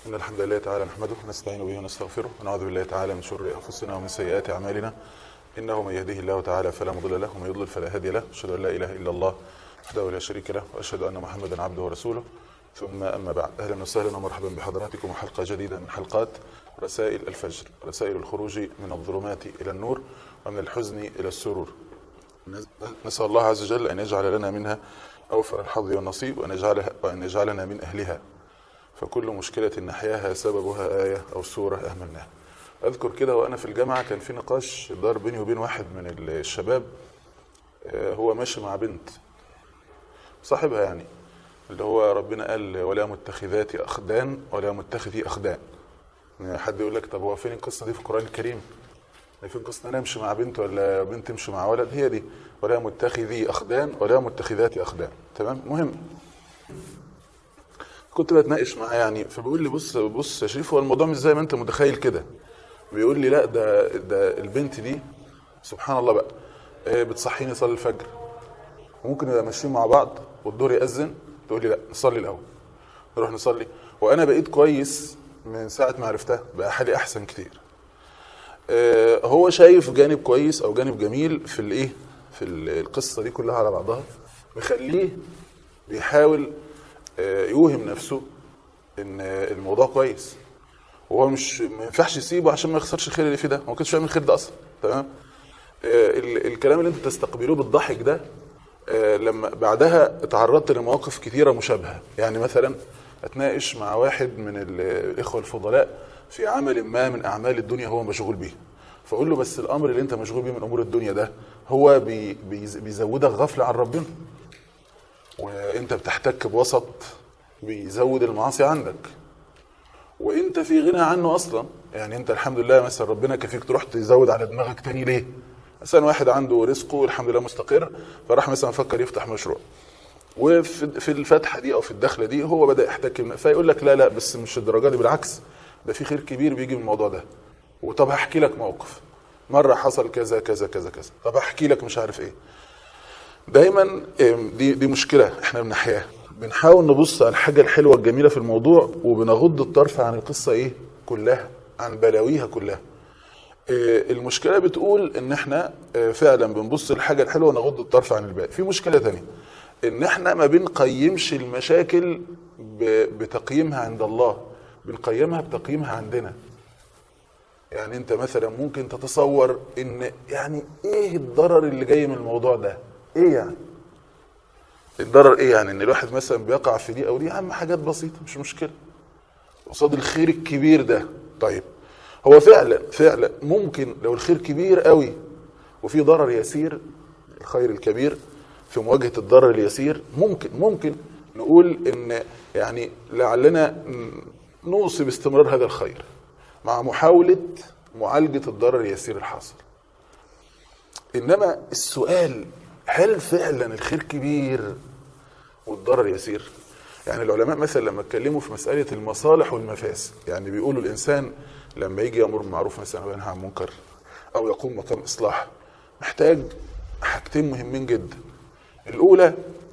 إن الحمد لله تعالى نحمده ونستعين به ونستغفره ونعوذ بالله تعالى من شرور أنفسنا ومن سيئات أعمالنا إنه من يهده الله تعالى فلا مضل له ومن يضلل فلا هادي له أشهد أن لا إله إلا الله وحده لا شريك له وأشهد أن محمدا عبده ورسوله ثم أما بعد أهلا وسهلا ومرحبا بحضراتكم وحلقة جديدة من حلقات رسائل الفجر رسائل الخروج من الظلمات إلى النور ومن الحزن إلى السرور نسأل الله عز وجل أن يجعل لنا منها أوفر الحظ والنصيب وأن يجعلها وأن يجعلنا من أهلها فكل مشكلة نحياها سببها آية أو سورة أهملناها أذكر كده وأنا في الجامعة كان في نقاش دار بيني وبين واحد من الشباب آه، هو ماشي مع بنت صاحبها يعني اللي هو ربنا قال ولا متخذات أخدان ولا متخذي أخدان يعني حد يقول لك طب هو فين القصة دي في القرآن الكريم؟ فين قصة أنا أمشي مع بنت ولا بنت تمشي مع ولد هي دي ولا متخذي أخدان ولا متخذات أخدان تمام مهم كنت بتناقش معاه يعني فبيقول لي بص بص يا شريف هو الموضوع مش زي ما انت متخيل كده بيقول لي لا ده ده البنت دي سبحان الله بقى آه، بتصحيني اصلي الفجر وممكن نبقى ماشيين مع بعض والدور يأذن تقول لي لا نصلي الاول نروح نصلي وانا بقيت كويس من ساعه ما عرفتها بقى حالي احسن كتير آه، هو شايف جانب كويس او جانب جميل في الايه في ال- القصه دي كلها على بعضها مخليه بيحاول آه، يوهم نفسه ان آه، الموضوع كويس وهو مش ما ينفعش يسيبه عشان ما يخسرش الخير اللي فيه ده هو ما كانش بيعمل الخير ده اصلا تمام آه، ال- الكلام اللي انت تستقبلوه بالضحك ده آه، لما بعدها اتعرضت لمواقف كثيره مشابهه يعني مثلا اتناقش مع واحد من ال- الاخوه الفضلاء في عمل ما من اعمال الدنيا هو مشغول بيه فاقول له بس الامر اللي انت مشغول بيه من امور الدنيا ده هو بي بيز- بيزودك غفله عن ربنا وانت بتحتك بوسط بيزود المعاصي عندك وانت في غنى عنه اصلا يعني انت الحمد لله مثلا ربنا كفيك تروح تزود على دماغك تاني ليه مثلا واحد عنده رزقه الحمد لله مستقر فراح مثلا فكر يفتح مشروع وفي في الفتحه دي او في الدخله دي هو بدا يحتك بن- فيقول لك لا لا بس مش الدرجه دي بالعكس ده في خير كبير بيجي من الموضوع ده وطب هحكي لك موقف مره حصل كذا كذا كذا كذا طب هحكي لك مش عارف ايه دايما ام، دي دي مشكله احنا بنحياها بنحاول نبص على الحاجه الحلوه الجميله في الموضوع وبنغض الطرف عن القصه ايه كلها عن بلاويها كلها اه، المشكله بتقول ان احنا اه، فعلا بنبص للحاجه الحلوه ونغض الطرف عن الباقي في مشكله تانية ان احنا ما بنقيمش المشاكل ب- بتقييمها عند الله بنقيمها بتقييمها عندنا يعني انت مثلا ممكن تتصور ان يعني ايه الضرر اللي جاي من الموضوع ده ايه يعني الضرر ايه يعني ان الواحد مثلا بيقع في دي او دي يا عم حاجات بسيطه مش مشكله قصاد الخير الكبير ده طيب هو فعلا فعلا ممكن لو الخير كبير قوي وفي ضرر يسير الخير الكبير في مواجهه الضرر اليسير ممكن ممكن نقول ان يعني لعلنا نوصي استمرار هذا الخير مع محاوله معالجه الضرر اليسير الحاصل انما السؤال هل فعلا الخير كبير والضرر يسير يعني العلماء مثلا لما اتكلموا في مسألة المصالح والمفاسد يعني بيقولوا الإنسان لما يجي يأمر بالمعروف مثلا أو ينهى عن المنكر أو يقوم مقام إصلاح محتاج حاجتين مهمين جدا الأولى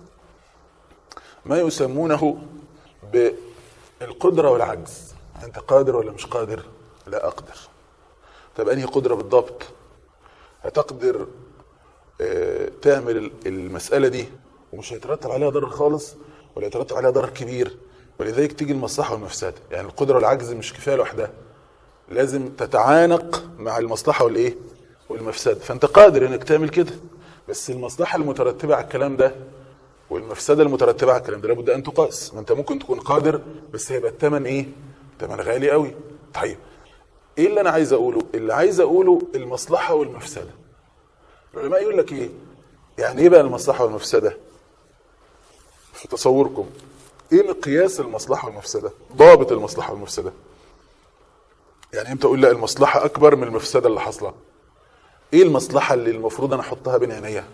ما يسمونه بالقدرة والعجز أنت قادر ولا مش قادر لا أقدر طب أنهي قدرة بالضبط هتقدر آه، تعمل المسألة دي ومش هيترتب عليها ضرر خالص ولا يترتب عليها ضرر كبير ولذلك تيجي المصلحة والمفسدة يعني القدرة والعجز مش كفاية لوحدها لازم تتعانق مع المصلحة والإيه والمفسدة فأنت قادر إنك تعمل كده بس المصلحة المترتبة على الكلام ده والمفسدة المترتبة على الكلام ده لابد أن تقاس ما أنت ممكن تكون قادر بس هيبقى الثمن إيه؟ الثمن غالي قوي طيب إيه اللي أنا عايز أقوله؟ اللي عايز أقوله المصلحة والمفسدة العلماء يقول لك ايه يعني ايه بقى المصلحه والمفسده في تصوركم ايه مقياس المصلحه والمفسده ضابط المصلحه والمفسده يعني امتى اقول لا المصلحه اكبر من المفسده اللي حاصله ايه المصلحه اللي المفروض انا احطها بين عينيا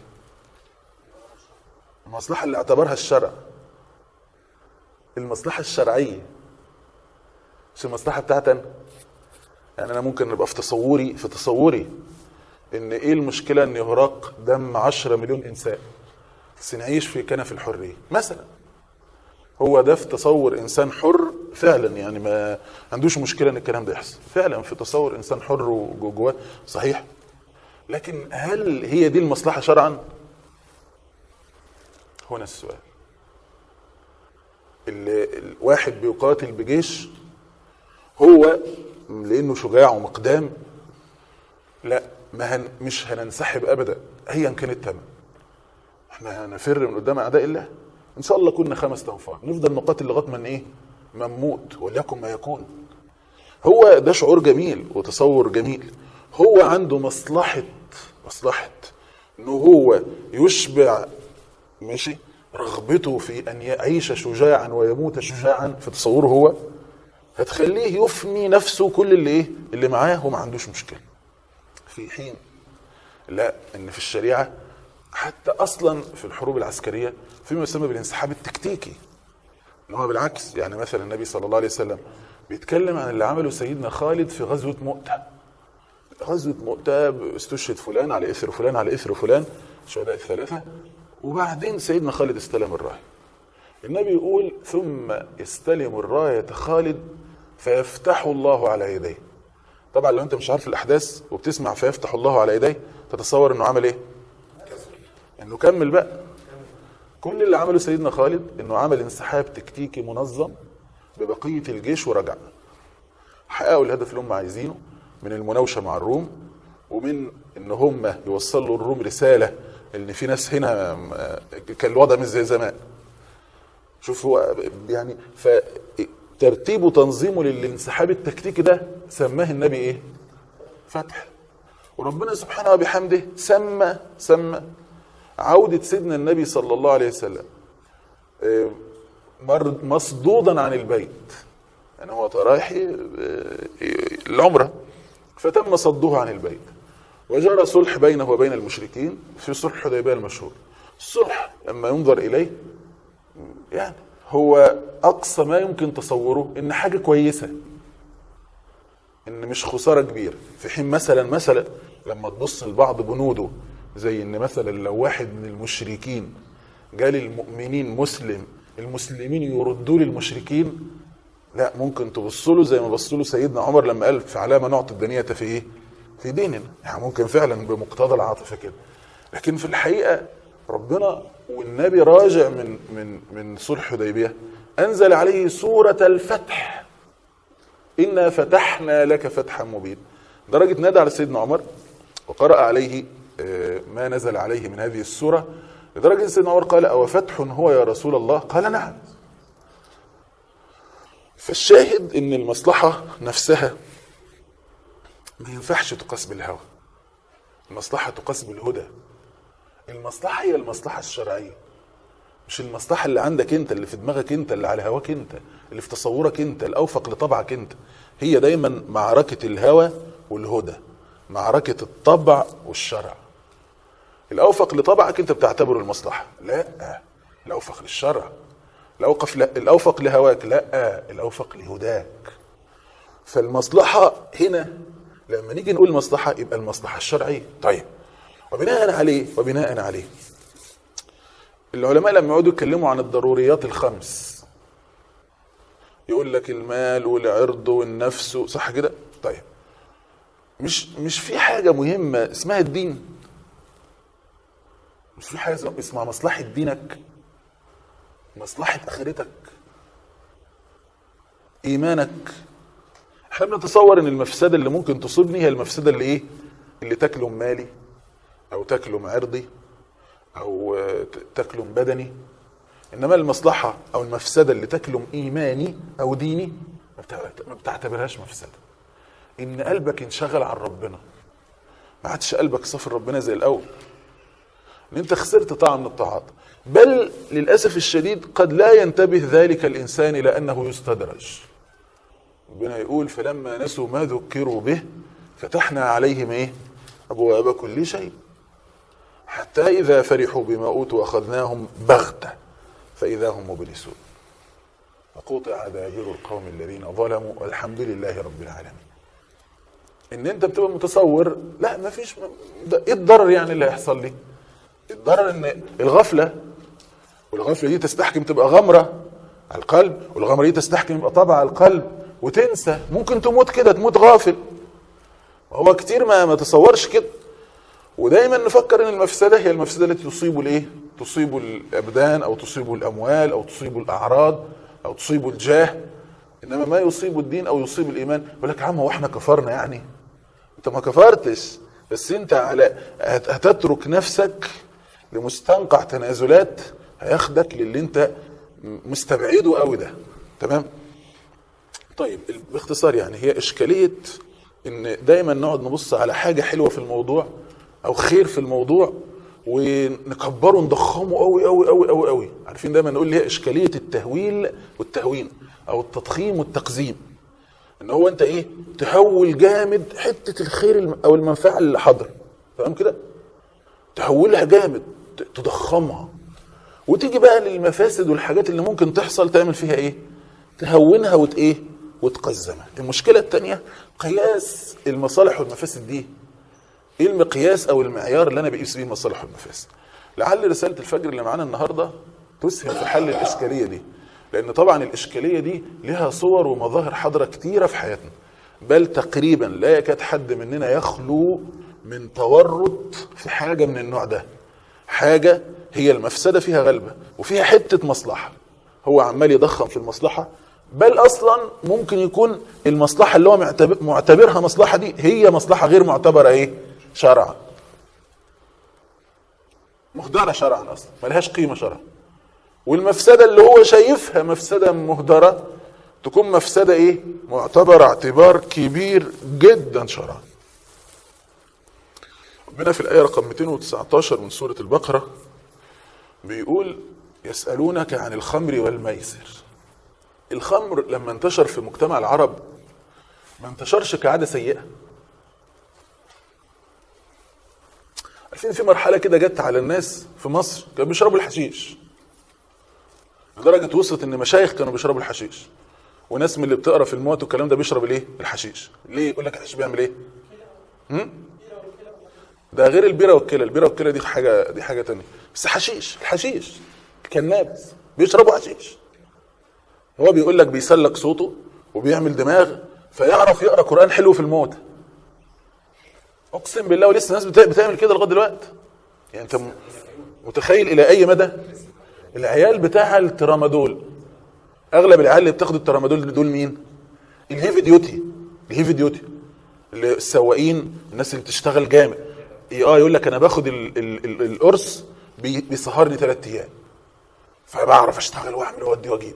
المصلحه اللي اعتبرها الشرع المصلحه الشرعيه مش المصلحه بتاعتنا يعني انا ممكن ابقى في تصوري في تصوري ان ايه المشكله ان يهراق دم 10 مليون انسان بس نعيش في كنف الحريه مثلا هو ده في تصور انسان حر فعلا يعني ما عندوش مشكله ان الكلام ده يحصل فعلا في تصور انسان حر وجواه صحيح لكن هل هي دي المصلحه شرعا هنا السؤال اللي الواحد بيقاتل بجيش هو لانه شجاع ومقدام لا ما هن مش هننسحب ابدا ايا كان الثمن احنا هنفر من قدام اعداء الله ان شاء الله كنا خمس انفار نفضل نقاتل لغايه ما ايه ما نموت وليكن ما يكون هو ده شعور جميل وتصور جميل هو عنده مصلحه مصلحه انه هو يشبع ماشي رغبته في ان يعيش شجاعا ويموت شجاعا في تصوره هو هتخليه يفني نفسه كل اللي ايه اللي معاه وما عندوش مشكله في حين لا ان في الشريعه حتى اصلا في الحروب العسكريه فيما يسمى بالانسحاب التكتيكي ان هو بالعكس يعني مثلا النبي صلى الله عليه وسلم بيتكلم عن اللي عمله سيدنا خالد في غزوه مؤته غزوه مؤته استشهد فلان على اثر فلان على اثر فلان الشهداء الثلاثه وبعدين سيدنا خالد استلم الرايه النبي يقول ثم يستلم الرايه خالد فيفتح الله على يديه طبعا لو انت مش عارف الاحداث وبتسمع فيفتح الله على يديه تتصور انه عمل ايه انه كمل بقى كل اللي عمله سيدنا خالد انه عمل انسحاب تكتيكي منظم ببقيه الجيش ورجع حققوا الهدف اللي هم عايزينه من المناوشه مع الروم ومن ان هم يوصلوا الروم رساله ان في ناس هنا كان الوضع مش زي زمان شوف هو يعني فترتيبه وتنظيمه للانسحاب التكتيكي ده سماه النبي ايه؟ فتح وربنا سبحانه وبحمده سمى سمى عودة سيدنا النبي صلى الله عليه وسلم مصدودا عن البيت يعني هو رايح العمرة فتم صده عن البيت وجرى صلح بينه وبين المشركين في صلح الحديبية المشهور الصلح لما ينظر إليه يعني هو أقصى ما يمكن تصوره إن حاجة كويسة إن مش خسارة كبيرة في حين مثلا مثلا لما تبص لبعض بنوده زي ان مثلا لو واحد من المشركين جال المؤمنين مسلم المسلمين يردوا للمشركين لا ممكن تبص له زي ما بص له سيدنا عمر لما قال في علامه نعطي الدنيا في ايه؟ في ديننا يعني ممكن فعلا بمقتضى العاطفه كده لكن في الحقيقه ربنا والنبي راجع من من من صلح حديبيه انزل عليه سوره الفتح انا فتحنا لك فتحا مبينا درجه نادى على سيدنا عمر وقرأ عليه ما نزل عليه من هذه السورة لدرجة سيدنا عمر قال أو فتح هو يا رسول الله قال نعم فالشاهد ان المصلحة نفسها ما ينفعش تقاس بالهوى المصلحة تقاس بالهدى المصلحة هي المصلحة الشرعية مش المصلحة اللي عندك انت اللي في دماغك انت اللي على هواك انت اللي في تصورك انت الاوفق لطبعك انت هي دايما معركة الهوى والهدى معركة الطبع والشرع الأوفق لطبعك أنت بتعتبره المصلحة لا الأوفق للشرع الأوقف لا الأوفق لهواك لا الأوفق لهداك فالمصلحة هنا لما نيجي نقول المصلحة يبقى المصلحة الشرعية طيب وبناء عليه وبناء عليه العلماء لما يقعدوا يتكلموا عن الضروريات الخمس يقول لك المال والعرض والنفس صح كده طيب مش مش في حاجة مهمة اسمها الدين مش في حاجة اسمها مصلحة دينك مصلحة آخرتك إيمانك احنا بنتصور ان المفسدة اللي ممكن تصيبني هي المفسدة اللي ايه اللي تكلم مالي او تكلم عرضي او تكلم بدني انما المصلحة او المفسدة اللي تكلم ايماني او ديني ما بتعتبرهاش مفسده ان قلبك انشغل عن ربنا ما عادش قلبك صافي ربنا زي الاول ان انت خسرت طاعه من الطاعات بل للاسف الشديد قد لا ينتبه ذلك الانسان الى انه يستدرج ربنا يقول فلما نسوا ما ذكروا به فتحنا عليهم ايه ابواب كل شيء حتى اذا فرحوا بما اوتوا اخذناهم بغته فاذا هم مبلسون فقطع دابر القوم الذين ظلموا والحمد لله رب العالمين ان انت بتبقى متصور لا ما فيش ايه الضرر يعني اللي هيحصل لي الضرر ان الغفله والغفله دي تستحكم تبقى غمره على القلب والغمره دي تستحكم يبقى طبع على القلب وتنسى ممكن تموت كده تموت غافل هو كتير ما ما تصورش كده ودايما نفكر ان المفسده هي المفسده التي تصيب الايه؟ تصيب الابدان او تصيب الاموال او تصيب الاعراض او تصيب الجاه انما ما يصيب الدين او يصيب الايمان يقول لك يا عم هو احنا كفرنا يعني؟ انت ما كفرتش بس انت على هت- هتترك نفسك لمستنقع تنازلات هياخدك للي انت مستبعده قوي ده تمام؟ طيب باختصار يعني هي اشكاليه ان دايما نقعد نبص على حاجه حلوه في الموضوع او خير في الموضوع ونكبره ونضخمه قوي قوي قوي قوي قوي عارفين دايما نقول هي اشكاليه التهويل والتهوين او التضخيم والتقزيم ان هو انت ايه تهول جامد حته الخير الم- او المنفعه اللي حاضره تمام كده تهولها جامد ت- تضخمها وتيجي بقى للمفاسد والحاجات اللي ممكن تحصل تعمل فيها ايه تهونها وت ايه وتقزمها المشكله الثانيه قياس المصالح والمفاسد دي ايه المقياس او المعيار اللي انا بقيس بيه المصالح والمفاسد لعل رساله الفجر اللي معانا النهارده تسهم في حل الاشكاليه دي لان طبعا الاشكاليه دي لها صور ومظاهر حاضره كتيره في حياتنا بل تقريبا لا يكاد حد مننا يخلو من تورط في حاجه من النوع ده حاجه هي المفسده فيها غلبه وفيها حته مصلحه هو عمال يضخم في المصلحه بل اصلا ممكن يكون المصلحه اللي هو معتبر- معتبرها مصلحه دي هي مصلحه غير معتبره ايه شرعا مهدره شرعا اصلا ملهاش قيمه شرعا والمفسده اللي هو شايفها مفسده مهدره تكون مفسده ايه معتبره اعتبار كبير جدا شرعا ربنا في الايه رقم 219 من سوره البقره بيقول يسالونك عن الخمر والميسر الخمر لما انتشر في مجتمع العرب ما انتشرش كعاده سيئه عارفين في مرحله كده جت على الناس في مصر كانوا بيشربوا الحشيش لدرجه وصلت ان مشايخ كانوا بيشربوا الحشيش وناس من اللي بتقرا في الموت والكلام ده بيشرب الايه الحشيش ليه يقول لك الحشيش بيعمل ايه هم؟ ده غير البيره والكلى البيره والكلى دي حاجه دي حاجه تانية بس حشيش الحشيش الكنابس بيشربوا حشيش هو بيقول لك بيسلك صوته وبيعمل دماغ فيعرف يقرا قران حلو في الموت اقسم بالله ولسه الناس بتا- بتعمل كده لغايه دلوقتي يعني انت م- متخيل الى اي مدى العيال بتاع الترامادول اغلب العيال اللي بتاخد الترامادول دول مين الهيفي ديوتي الهيفي ديوتي اللي السواقين الناس اللي بتشتغل جامد إيه اه يقول لك انا باخد ال- ال- ال- القرص بي- بيسهرني ثلاث ايام فبعرف اشتغل واعمل واودي واجيب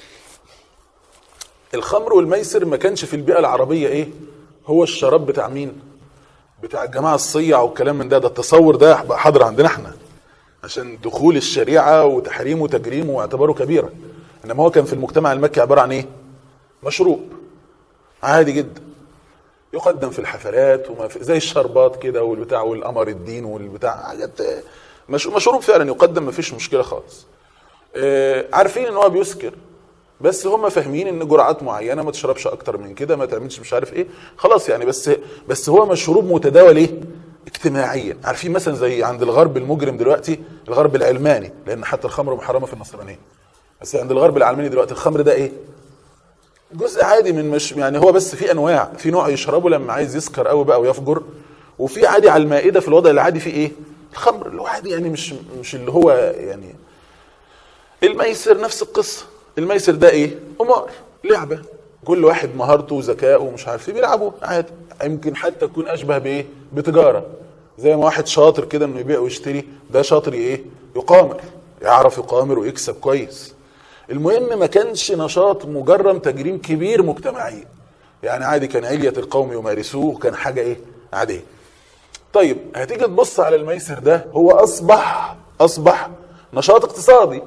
الخمر والميسر ما كانش في البيئه العربيه ايه هو الشراب بتاع مين بتاع الجماعه الصيع والكلام من ده ده التصور ده بقى حاضر عندنا احنا عشان دخول الشريعه وتحريمه وتجريمه واعتباره كبيرا انما هو كان في المجتمع المكي عباره عن ايه مشروب عادي جدا يقدم في الحفلات وما في زي الشربات كده والبتاع والقمر الدين والبتاع حاجات آه، مش- مشروب فعلا يقدم ما فيش مشكله خالص آه، عارفين ان هو بيسكر بس هم فاهمين ان جرعات معينه ما تشربش اكتر من كده ما تعملش مش عارف ايه خلاص يعني بس بس هو مشروب متداول ايه اجتماعيا عارفين مثلا زي عند الغرب المجرم دلوقتي الغرب العلماني لان حتى الخمر محرمه في النصرانيه بس عند الغرب العلماني دلوقتي الخمر ده ايه جزء عادي من مش يعني هو بس في انواع في نوع يشربه لما عايز يسكر قوي بقى ويفجر وفي عادي على المائده في الوضع العادي في ايه الخمر اللي هو عادي يعني مش مش اللي هو يعني الميسر نفس القصه الميسر ده ايه قمار لعبه كل واحد مهارته وذكائه ومش عارف ايه بيلعبوا عادي يمكن حتى تكون اشبه بايه بتجاره زي ما واحد شاطر كده انه يبيع ويشتري ده شاطر ايه يقامر يعرف يقامر ويكسب كويس المهم ما كانش نشاط مجرم تجريم كبير مجتمعيا يعني عادي كان علية القوم يمارسوه وكان حاجة ايه عادية طيب هتيجي تبص على الميسر ده هو اصبح اصبح نشاط اقتصادي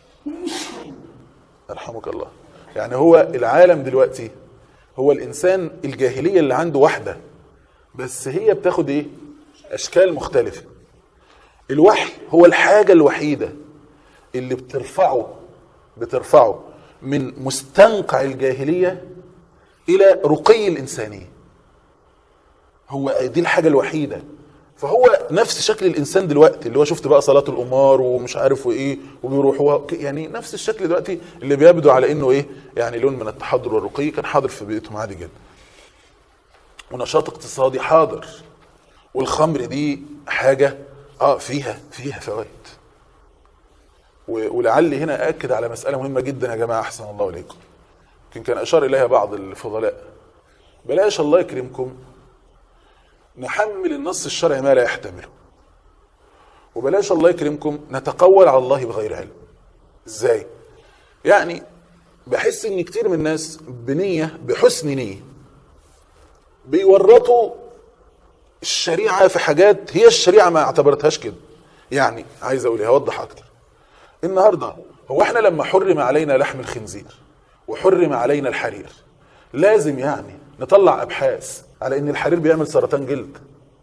يرحمك الله يعني هو العالم دلوقتي هو الانسان الجاهليه اللي عنده واحده بس هي بتاخد ايه اشكال مختلفه الوحي هو الحاجه الوحيده اللي بترفعه بترفعه من مستنقع الجاهليه الى رقي الانسانيه هو دي الحاجه الوحيده فهو نفس شكل الانسان دلوقتي اللي هو شفت بقى صلاه القمار ومش عارف وايه وبيروحوا يعني نفس الشكل دلوقتي اللي بيبدو على انه ايه يعني لون من التحضر والرقي كان حاضر في بيئتهم عادي جدا ونشاط اقتصادي حاضر والخمر دي حاجه اه فيها فيها فوائد و- ولعلي هنا اكد على مساله مهمه جدا يا جماعه احسن الله اليكم يمكن كان اشار اليها بعض الفضلاء بلاش الله يكرمكم نحمل النص الشرعي ما لا يحتمله وبلاش الله يكرمكم نتقول على الله بغير علم ازاي يعني بحس ان كتير من الناس بنيه بحسن نيه بيورطوا الشريعه في حاجات هي الشريعه ما اعتبرتهاش كده يعني عايز اقول ايه هوضح اكتر النهارده هو احنا لما حرم علينا لحم الخنزير وحرم علينا الحرير لازم يعني نطلع ابحاث على ان الحرير بيعمل سرطان جلد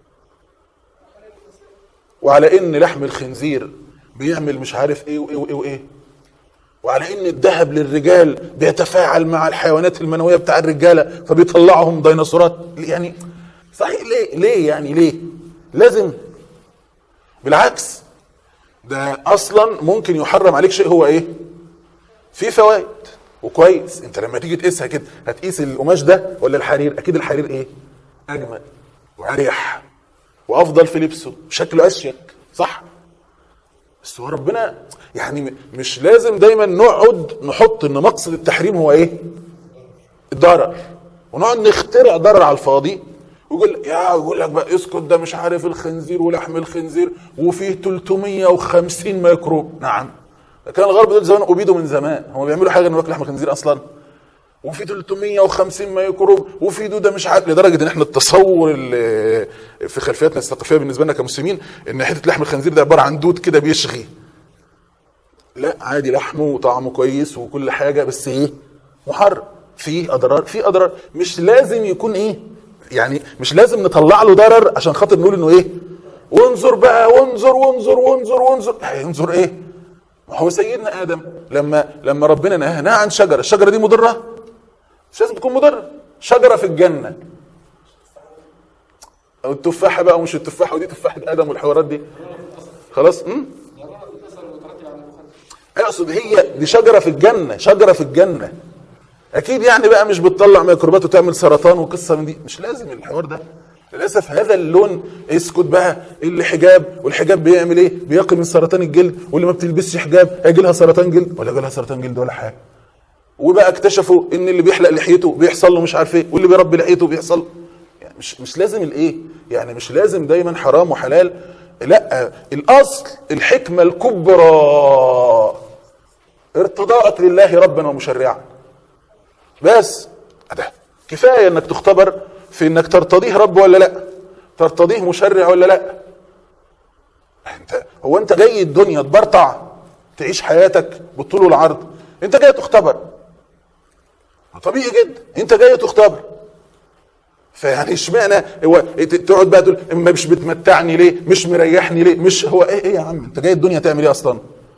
وعلى ان لحم الخنزير بيعمل مش عارف ايه وايه وايه وايه وعلى ان الذهب للرجال بيتفاعل مع الحيوانات المنويه بتاع الرجاله فبيطلعهم ديناصورات يعني صحيح ليه ليه يعني ليه لازم بالعكس ده اصلا ممكن يحرم عليك شيء هو ايه في فوائد وكويس انت لما تيجي تقيسها كده هتقيس القماش ده ولا الحرير اكيد الحرير ايه اجمل واريح وافضل في لبسه شكله اشيك صح بس هو ربنا يعني م- مش لازم دايما نقعد نحط ان مقصد التحريم هو ايه الضرر ونقعد نخترع ضرر على الفاضي ويقول يا يقول لك بقى اسكت ده مش عارف الخنزير ولحم الخنزير وفيه 350 ميكروب نعم كان الغرب دول زمان ابيدوا من زمان هم بيعملوا حاجه انه ياكل لحم الخنزير اصلا وفي 350 ميكروب وفي دوده مش عارف لدرجه ان احنا التصور اللي في خلفياتنا الثقافيه بالنسبه لنا كمسلمين ان حته لحم الخنزير ده عباره عن دود كده بيشغي لا عادي لحمه وطعمه كويس وكل حاجه بس ايه محرم فيه اضرار فيه اضرار مش لازم يكون ايه يعني مش لازم نطلع له ضرر عشان خاطر نقول انه ايه وانظر بقى وانظر وانظر وانظر وانظر هينظر ايه ما هو سيدنا ادم لما لما ربنا نهاه نهى عن شجره الشجره دي مضره مش لازم تكون مضره شجره في الجنه او التفاحه بقى ومش التفاحه ودي تفاحه ادم والحوارات دي خلاص امم اقصد هي دي شجره في الجنه شجره في الجنه اكيد يعني بقى مش بتطلع ميكروبات وتعمل سرطان وقصه من دي مش لازم الحوار ده للاسف هذا اللون اسكت بقى اللي حجاب والحجاب بيعمل ايه بيقي من سرطان الجلد واللي ما بتلبسش حجاب هيجي لها سرطان جلد ولا يجي لها سرطان جلد ولا حاجه وبقى اكتشفوا ان اللي بيحلق لحيته بيحصل له مش عارف ايه واللي بيربي لحيته بيحصل يعني مش مش لازم الايه يعني مش لازم دايما حرام وحلال لا الاصل الحكمه الكبرى ارتضاءك لله ربا ومشرعا بس ده كفايه انك تختبر في انك ترتضيه رب ولا لا ترتضيه مشرع ولا لا انت هو انت جاي الدنيا تبرطع تعيش حياتك بالطول والعرض انت جاي تختبر طبيعي جدا انت جاي تختبر فيعني اشمعنى هو تقعد بقى تقول ما مش بتمتعني ليه مش مريحني ليه مش هو ايه ايه يا عم انت جاي الدنيا تعمل ايه اصلا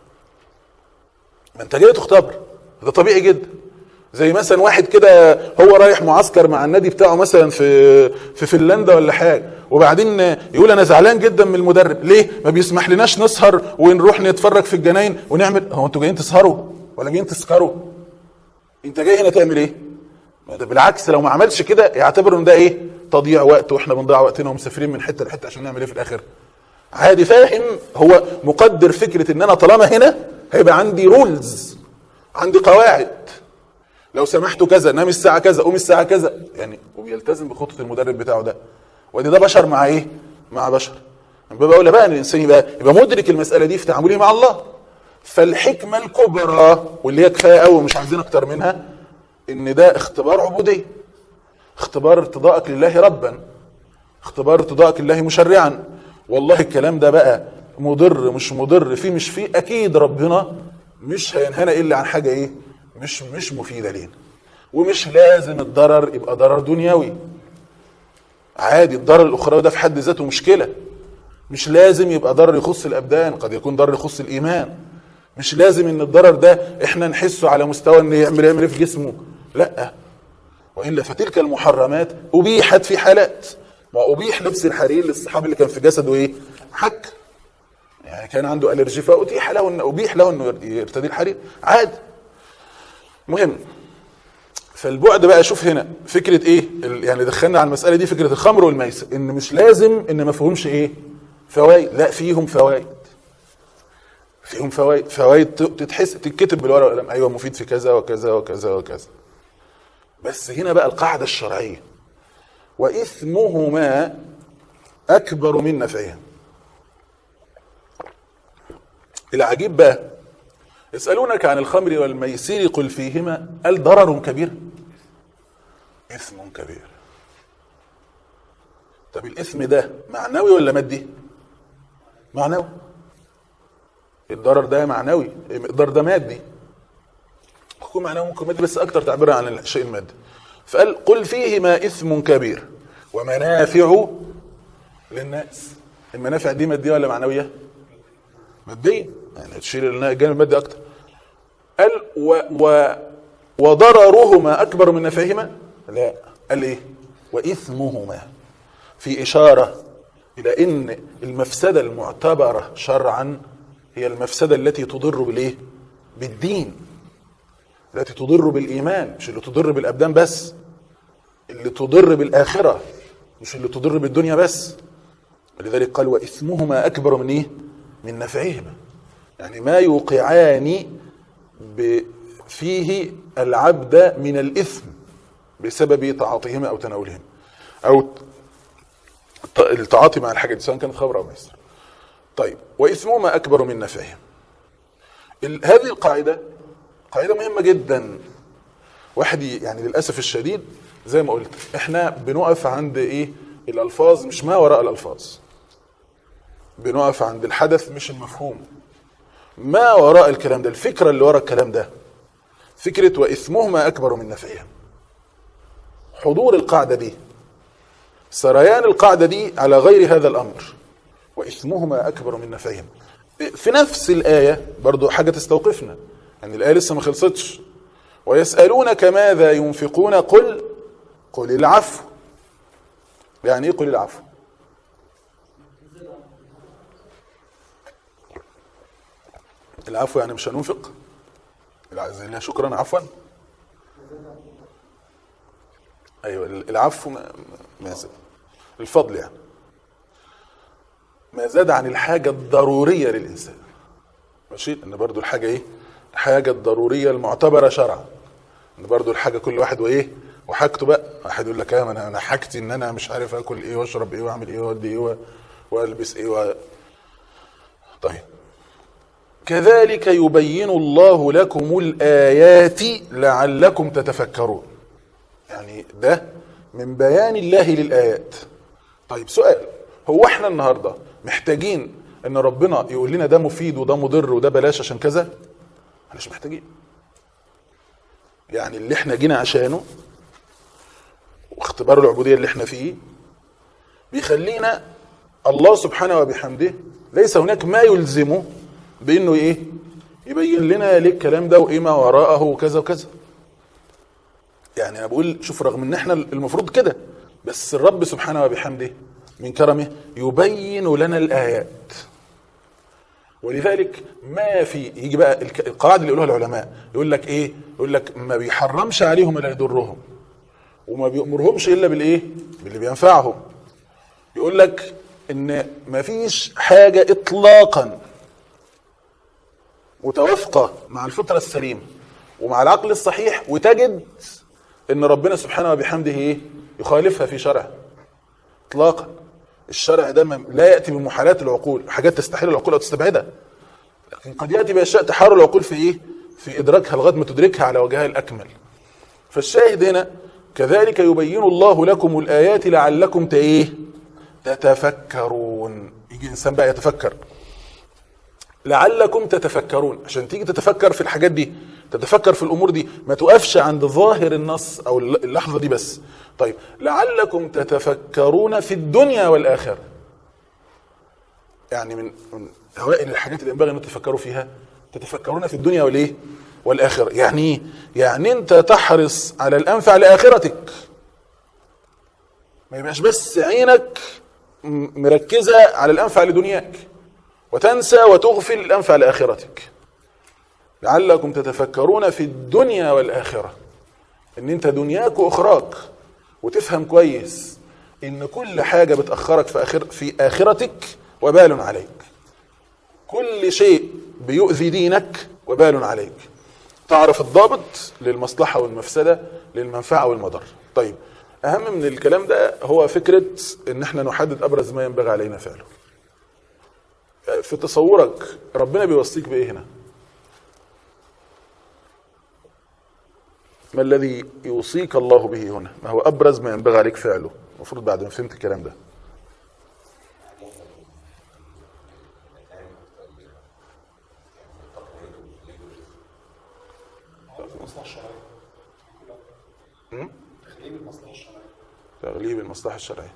ما انت جاي تختبر ده طبيعي جدا زي مثلا واحد كده هو رايح معسكر مع النادي بتاعه مثلا في في فنلندا ولا حاجه وبعدين يقول انا زعلان جدا من المدرب ليه ما بيسمح لناش نسهر ونروح نتفرج في الجناين ونعمل هو انتوا جايين تسهروا ولا جايين تسكروا انت جاي هنا تعمل ايه ما ده بالعكس لو ما عملش كده يعتبر ان ده ايه تضييع وقت واحنا بنضيع وقتنا ومسافرين من حته لحته عشان نعمل ايه في الاخر عادي فاهم هو مقدر فكره ان انا طالما هنا هيبقى عندي رولز عندي قواعد لو سمحتوا كذا نام الساعه كذا قوم الساعه كذا يعني وبيلتزم بخطه المدرب بتاعه ده ودي ده بشر مع ايه مع بشر بقى اولى بقى ان الانسان يبقى يبقى مدرك المساله دي في تعامله مع الله فالحكمه الكبرى واللي هي كفايه قوي مش عايزين اكتر منها ان ده اختبار عبوديه اختبار ارتضائك لله ربا اختبار ارتضائك لله مشرعا والله الكلام ده بقى مضر مش مضر فيه مش فيه اكيد ربنا مش هينهانا الا عن حاجه ايه مش مش مفيده لينا ومش لازم الضرر يبقى ضرر دنيوي عادي الضرر الاخروي ده في حد ذاته مشكله مش لازم يبقى ضرر يخص الابدان قد يكون ضرر يخص الايمان مش لازم ان الضرر ده احنا نحسه على مستوى ان يعمل يعمل في جسمه لا والا فتلك المحرمات ابيحت في حالات ما ابيح لبس الحرير للصحابي اللي كان في جسده ايه حك يعني كان عنده الرجي فاتيح له ان ابيح له انه يرتدي الحرير عادي مهم فالبعد بقى شوف هنا فكره ايه ال- يعني دخلنا على المساله دي فكره الخمر والميسر ان مش لازم ان ما فيهمش ايه فوائد لا فيهم فوائد فيهم فوائد فوائد ت- تتحس تتكتب بالورقه والقلم ايوه مفيد في كذا وكذا وكذا وكذا بس هنا بقى القاعده الشرعيه واثمهما اكبر من نفعهما العجيب بقى يسألونك عن الخمر والميسير قل فيهما هل ضرر كبير إثم كبير طب الإثم ده معنوي ولا مادي معنوي الضرر ده معنوي الضرر ده مادي يكون معنوي ممكن مادي بس أكتر تعبيرا عن الشيء المادي فقال قل فيهما إثم كبير ومنافع للناس المنافع دي مادية ولا معنوية مادية يعني تشيل الجانب المادي أكتر قال و و وضررهما أكبر من نفعهما لا قال إيه وإثمهما في إشارة إلى أن المفسدة المعتبرة شرعا هي المفسدة التي تضر بالإيه بالدين التي تضر بالإيمان مش اللي تضر بالأبدان بس اللي تضر بالآخرة مش اللي تضر بالدنيا بس ولذلك قال وإثمهما أكبر من إيه من نفعهما يعني ما يوقعان ب- فيه العبد من الإثم بسبب تعاطيهما أو تناولهما أو ت- التعاطي مع الحاجة دي سواء كانت خمر أو ميسر طيب وإثمهما أكبر من نفعهما ال- هذه القاعدة قاعدة مهمة جدا واحد ي- يعني للأسف الشديد زي ما قلت احنا بنقف عند ايه الألفاظ مش ما وراء الألفاظ بنقف عند الحدث مش المفهوم ما وراء الكلام ده الفكرة اللي وراء الكلام ده فكرة وإثمهما أكبر من نفعهم حضور القاعدة دي سريان القاعدة دي على غير هذا الأمر وإثمهما أكبر من نفعهم في نفس الآية برضو حاجة تستوقفنا يعني الآية لسه ما خلصتش ويسألونك ماذا ينفقون قل قل العفو يعني ايه قل العفو العفو يعني مش هننفق الع- زي اللي شكرا عفوا ايوه العفو ما ما زاد الفضل يعني ما زاد عن الحاجه الضروريه للانسان ماشي ان برضو الحاجه ايه الحاجه الضروريه المعتبره شرعا ان برضو الحاجه كل واحد وايه وحاجته بقى واحد يقول لك ايه ما انا انا حاجتي ان انا مش عارف اكل ايه واشرب ايه واعمل ايه وادي ايه و- والبس ايه و... طيب كذلك يبين الله لكم الآيات لعلكم تتفكرون يعني ده من بيان الله للآيات طيب سؤال هو احنا النهاردة محتاجين ان ربنا يقول لنا ده مفيد وده مضر وده بلاش عشان كذا احنا مش محتاجين يعني اللي احنا جينا عشانه واختبار العبودية اللي احنا فيه بيخلينا الله سبحانه وبحمده ليس هناك ما يلزمه بانه ايه يبين لنا ليه الكلام ده وايه ما وراءه وكذا وكذا يعني انا بقول شوف رغم ان احنا المفروض كده بس الرب سبحانه وبحمده من كرمه يبين لنا الايات ولذلك ما في يجي بقى الك- القواعد اللي يقولوها العلماء يقول لك ايه يقول لك ما بيحرمش عليهم الا يضرهم وما بيأمرهمش الا بالايه باللي بينفعهم يقول لك ان ما فيش حاجه اطلاقا متوافقه مع الفطره السليمه ومع العقل الصحيح وتجد ان ربنا سبحانه وبحمده ايه يخالفها في شرعه اطلاقا الشرع ده ما- لا ياتي بمحالات العقول حاجات تستحيل العقول او تستبعدها لكن قد ياتي باشياء تحار العقول في ايه في ادراكها لغايه ما تدركها على وجهها الاكمل فالشاهد هنا كذلك يبين الله لكم الايات لعلكم ت- ايه تتفكرون يجي انسان بقى يتفكر لعلكم تتفكرون عشان تيجي تتفكر في الحاجات دي تتفكر في الامور دي ما توقفش عند ظاهر النص او اللحظه دي بس طيب لعلكم تتفكرون في الدنيا والاخره يعني من من اوائل الحاجات اللي ينبغي ان تتفكروا فيها تتفكرون في الدنيا والايه والاخره يعني ايه يعني انت تحرص على الانفع لاخرتك ما يبقاش بس عينك م- مركزه على الانفع لدنياك وتنسى وتغفل الانفع لاخرتك لعلكم تتفكرون في الدنيا والاخره ان انت دنياك واخراك وتفهم كويس ان كل حاجه بتاخرك في اخر في اخرتك وبال عليك كل شيء بيؤذي دينك وبال عليك تعرف الضابط للمصلحه والمفسده للمنفعه والمضر طيب اهم من الكلام ده هو فكره ان احنا نحدد ابرز ما ينبغي علينا فعله في تصورك ربنا بيوصيك بايه هنا ما الذي يوصيك الله به هنا ما هو ابرز ما ينبغي عليك فعله المفروض بعد ما فهمت الكلام ده المصلحه الشرعيه تغليب المصلحه الشرعيه تغليب المصلحه الشرعيه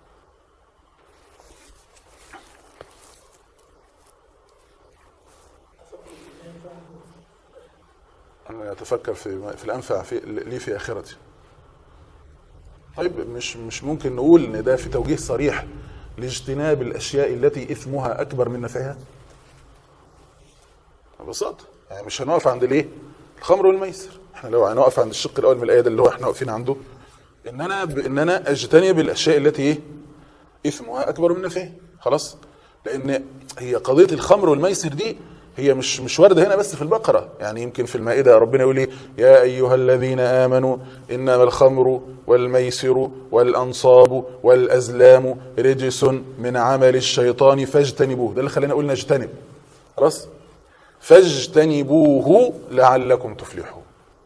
انا اتفكر في في الانفع في لي في اخرتي طيب مش مش ممكن نقول ان ده في توجيه صريح لاجتناب الاشياء التي اثمها اكبر من نفعها ببساطه يعني مش هنقف عند الايه الخمر والميسر احنا لو هنقف عند الشق الاول من الايه ده اللي هو احنا واقفين عنده ان انا ب... ان انا اجتنب الاشياء التي ايه اثمها اكبر من نفعها خلاص لان هي قضيه الخمر والميسر دي هي مش مش وارده هنا بس في البقره يعني يمكن في المائده ربنا يقول ايه يا ايها الذين امنوا انما الخمر والميسر والانصاب والازلام رجس من عمل الشيطان فاجتنبوه ده اللي خلينا قلنا اجتنب خلاص فاجتنبوه لعلكم تفلحون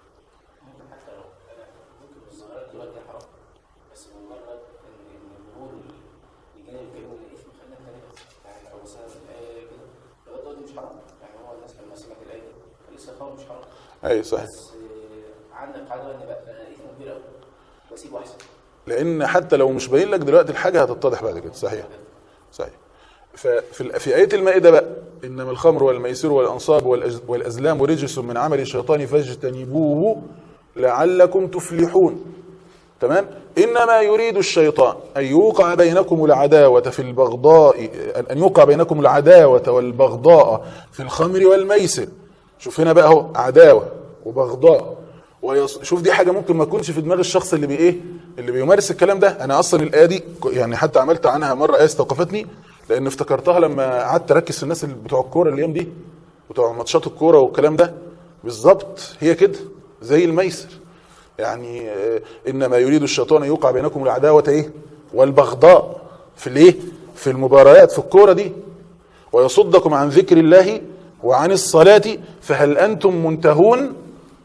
الظاهرة دلوقتي حرام بس بمجرد ان ان المرور بجانب كلمة الاثم خلينا نتكلم يعني لو مثلا الآية كده لو دلوقتي مش حرام يعني هو الناس لما سمعت الآية دي لسه خمر مش حرام اي صحيح بس آه، عندك قاعدة ان بقى بقى اثم كبير قوي واسيبه احسن لان حتى لو مش باين لك دلوقتي الحاجه هتتضح بعد كده صحيح صحيح ففي ال- في ايه المائده بقى انما الخمر والميسر والانصاب والأز- والازلام رجس من عمل الشيطان فاجتنبوه لعلكم تفلحون تمام انما يريد الشيطان ان يوقع بينكم العداوه في البغضاء ان يوقع بينكم العداوه والبغضاء في الخمر والميسر شوف هنا بقى اهو عداوه وبغضاء ويص... شوف دي حاجه ممكن ما تكونش في دماغ الشخص اللي بي ايه اللي بيمارس الكلام ده انا اصلا الايه دي ك- يعني حتى عملت عنها مره ايه استوقفتني لان افتكرتها لما قعدت اركز في الناس اللي بتوع الكوره الايام دي بتوع ماتشات الكوره والكلام ده بالظبط هي كده زي الميسر يعني آه، انما يريد الشيطان ان يوقع بينكم العداوه ايه والبغضاء في الايه في المباريات في الكوره دي ويصدكم عن ذكر الله وعن الصلاه فهل انتم منتهون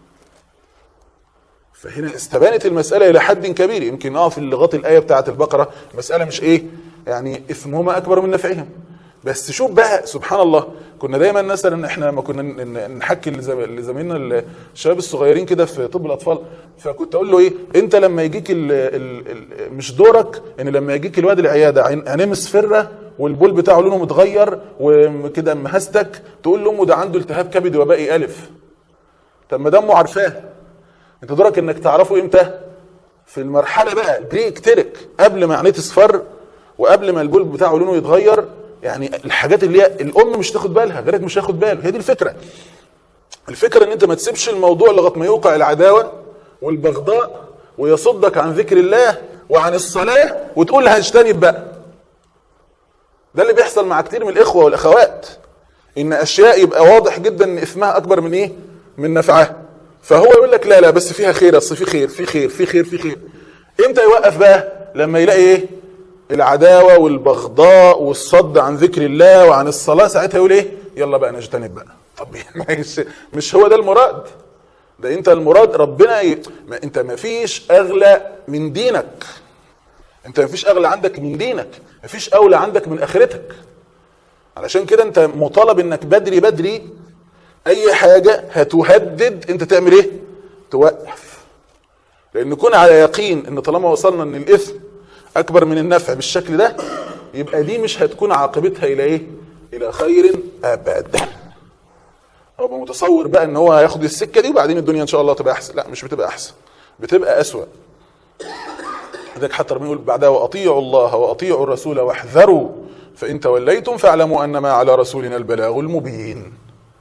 فهنا استبانت المسألة إلى حد كبير يمكن اه في لغات الآية بتاعة البقرة المسألة مش إيه يعني إثمهما أكبر من نفعهم بس شوف بقى سبحان الله كنا دايما مثلا احنا لما كنا ن- ن- نحكي لزم- لزمايلنا الشباب الصغيرين كده في طب الاطفال فكنت اقول له ايه انت لما يجيك ال ال ال مش دورك ان لما يجيك الواد العياده عين- عينيه مصفره والبول بتاعه لونه متغير وكده مهستك تقول لامه ده عنده التهاب كبد وبائي الف طب ما ده امه عارفاه انت دورك انك تعرفه امتى في المرحله بقى البري اكتريك قبل ما عينيه تصفر وقبل ما البول بتاعه لونه يتغير يعني الحاجات اللي هي الام مش تاخد بالها غيرك مش هياخد باله هي دي الفكره الفكره ان انت ما تسيبش الموضوع لغايه ما يوقع العداوه والبغضاء ويصدك عن ذكر الله وعن الصلاه وتقول هجتنب بقى ده اللي بيحصل مع كتير من الاخوه والاخوات ان اشياء يبقى واضح جدا ان اثمها اكبر من ايه من نفعها فهو يقول لك لا لا بس فيها خير اصل في خير في خير في خير في خير امتى يوقف بقى لما يلاقي ايه العداوه والبغضاء والصد عن ذكر الله وعن الصلاه ساعتها يقول ايه يلا بقى نجتنب بقى طب مش مش هو ده المراد ده انت المراد ربنا ي... ما انت ما فيش اغلى من دينك انت ما فيش اغلى عندك من دينك ما فيش اولى عندك من اخرتك علشان كده انت مطالب انك بدري بدري اي حاجه هتهدد انت تعمل ايه توقف لان كون على يقين ان طالما وصلنا ان الاثم اكبر من النفع بالشكل ده يبقى دي مش هتكون عاقبتها الى ايه الى خير ابدا هو متصور بقى ان هو هياخد السكه دي وبعدين الدنيا ان شاء الله تبقى احسن لا مش بتبقى احسن بتبقى اسوأ لذلك حتى ربنا يقول بعدها واطيعوا الله واطيعوا الرسول واحذروا فان توليتم فاعلموا انما على رسولنا البلاغ المبين.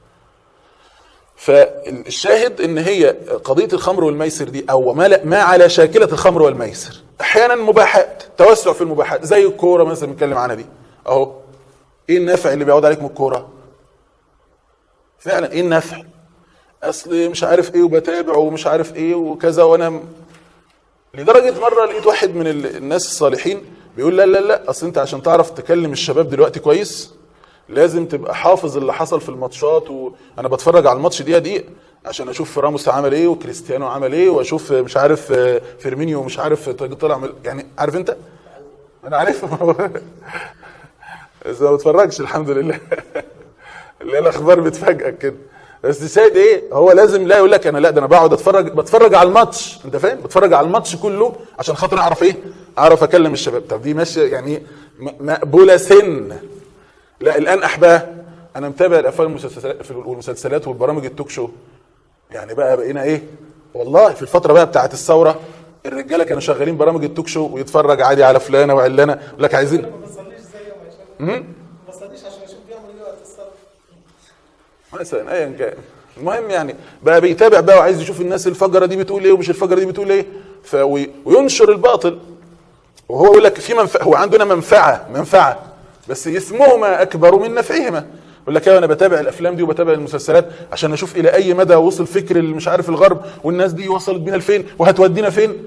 فالشاهد ان هي قضيه الخمر والميسر دي او ما, لا- ما على شاكله الخمر والميسر احيانا مباحات توسع في المباحات زي الكوره مثلا بنتكلم عنها دي اهو ايه النفع اللي بيعود عليك من الكوره؟ فعلا ايه النفع؟ اصل مش عارف ايه وبتابع ومش عارف ايه وكذا وانا م- لدرجه مره لقيت واحد من ال- الناس الصالحين بيقول لا لا لا اصل انت عشان تعرف تكلم الشباب دلوقتي كويس لازم تبقى حافظ اللي حصل في الماتشات وانا بتفرج على الماتش دقيقه دقيقه عشان اشوف راموس عمل ايه وكريستيانو عمل ايه واشوف مش عارف آه، فيرمينيو مش عارف طلع من يعني عارف انت انا عارف بس ما بتفرجش الحمد لله اللي هي الاخبار بتفاجئك كده بس شاهد ايه هو لازم لا يقول لك انا لا ده انا بقعد اتفرج بتفرج على الماتش انت فاهم بتفرج على الماتش كله عشان خاطر اعرف ايه اعرف اكلم الشباب طب دي ماشيه يعني م- مقبوله سن لا الان احباه انا متابع الافلام والمسلسلات والمسلسلات والبرامج التوك شو يعني بقى بقينا ايه والله في الفتره بقى بتاعت الثوره الرجاله كانوا شغالين برامج التوك شو ويتفرج عادي على فلانه وعلانه يقول لك عايزين ما بصليش زيهم عشان ما بصليش عشان اشوف بيعمل ايه وقت الصلاه مثلا ايا كان المهم يعني بقى بيتابع بقى وعايز يشوف الناس الفجره دي بتقول ايه ومش الفجره دي بتقول ايه ف وينشر الباطل وهو يقول لك في منفعه هو عندنا منفعه منفعه بس اثمهما اكبر من نفعهما يقول لك ايوه انا بتابع الافلام دي وبتابع المسلسلات عشان اشوف الى اي مدى وصل فكر اللي مش عارف الغرب والناس دي وصلت بينا لفين وهتودينا فين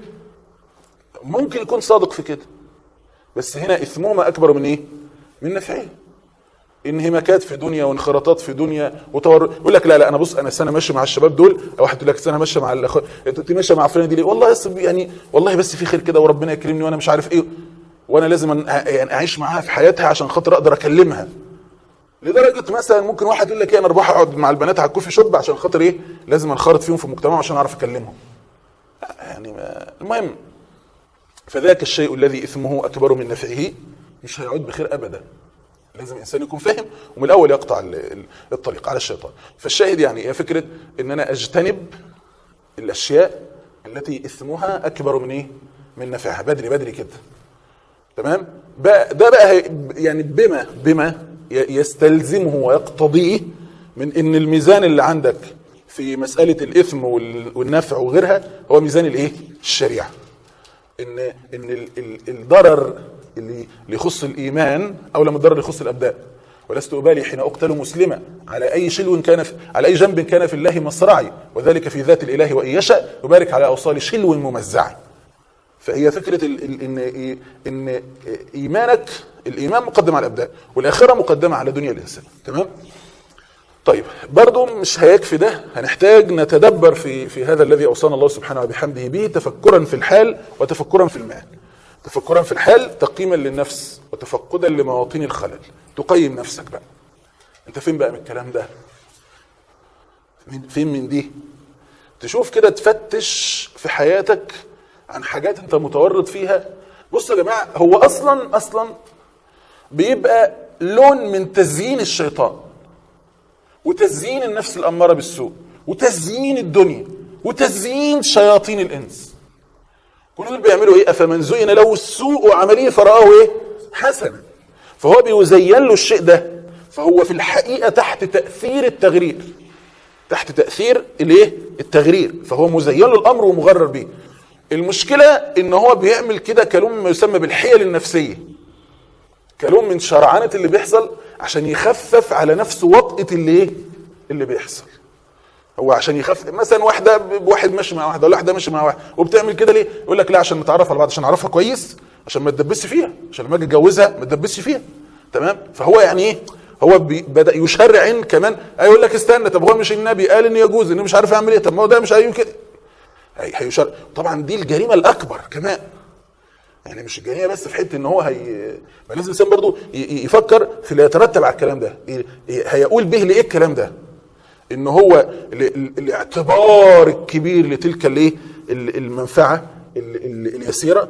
ممكن يكون صادق في كده بس هنا اثمهما اكبر من ايه من نفعهما انهماكات في دنيا وانخراطات في دنيا وتور يقول لك لا لا انا بص انا السنه ماشي مع الشباب دول او واحد يقول لك السنه ماشيه مع الاخ انت ماشيه مع فلان دي ليه والله يس يعني والله بس في خير كده وربنا يكرمني وانا مش عارف ايه وانا لازم أن- يعني اعيش معاها في حياتها عشان خاطر اقدر اكلمها لدرجه مثلا ممكن واحد يقول لك ايه انا بروح اقعد مع البنات على الكوفي شوب عشان خاطر ايه لازم انخرط فيهم في المجتمع عشان اعرف اكلمهم يعني ما المهم فذاك الشيء الذي اثمه اكبر من نفعه مش هيعود بخير ابدا لازم الانسان يكون فاهم ومن الاول يقطع ال- ال- الطريق على الشيطان فالشاهد يعني هي فكره ان انا اجتنب الاشياء التي اثمها اكبر من ايه من نفعها بدري بدري كده تمام بقى ده بقى هي- يعني بما بما ي- يستلزمه ويقتضيه من ان الميزان اللي عندك في مساله الاثم وال- والنفع وغيرها هو ميزان الايه الشريعه ان ان ال- ال- الضرر اللي اللي يخص الايمان او لما الضرر اللي يخص الابدان ولست ابالي حين اقتل مسلما على اي شلو كان في على اي جنب كان في الله مصرعي وذلك في ذات الاله وان يشاء يبارك على اوصال شلو ممزع فهي فكره ال ال ان ان ايمانك الايمان مقدم على الابدان والاخره مقدمه على دنيا الانسان تمام طيب برضو مش هيكفي ده هنحتاج نتدبر في في هذا الذي اوصانا الله سبحانه وبحمده به تفكرا في الحال وتفكرا في المال تفكرا في الحال تقييما للنفس وتفقدا لمواطن الخلل تقيم نفسك بقى انت فين بقى من الكلام ده من- فين من دي تشوف كده تفتش في حياتك عن حاجات انت متورط فيها بص يا جماعه هو اصلا اصلا بيبقى لون من تزيين الشيطان وتزيين النفس الأمارة بالسوء وتزيين الدنيا وتزيين شياطين الإنس كل دول بيعملوا إيه أفمن زين له السوء عملية فرآه إيه حسنا فهو بيزين له الشيء ده فهو في الحقيقة تحت تأثير التغرير تحت تأثير الايه التغرير فهو مزين له الأمر ومغرر به المشكلة إن هو بيعمل كده كلام ما يسمى بالحيل النفسية كلام من شرعنة اللي بيحصل عشان يخفف على نفسه وطئة اللي ايه اللي بيحصل هو عشان يخفف مثلا واحده بواحد ماشي مع واحده ولا واحده ماشي مع واحد وبتعمل كده ليه يقول لك لا عشان نتعرف على بعض عشان اعرفها كويس عشان ما تدبسش فيها عشان لما اجي اتجوزها ما تدبسش فيها تمام فهو يعني ايه هو بي بدا يشرع كمان يقول لك استنى طب هو مش النبي قال ان يجوز انه مش عارف اعمل ايه طب ما هو ده مش هيقول كده هي- هيشرع طبعا دي الجريمه الاكبر كمان يعني مش الجريمه بس في حته ان هو هي ما لازم الانسان برضه ي- ي- يفكر في اللي يترتب على الكلام ده ي- ي- هيقول به لايه الكلام ده ان هو ال- ال- الاعتبار الكبير لتلك الايه ال- المنفعه ال- ال- اليسيره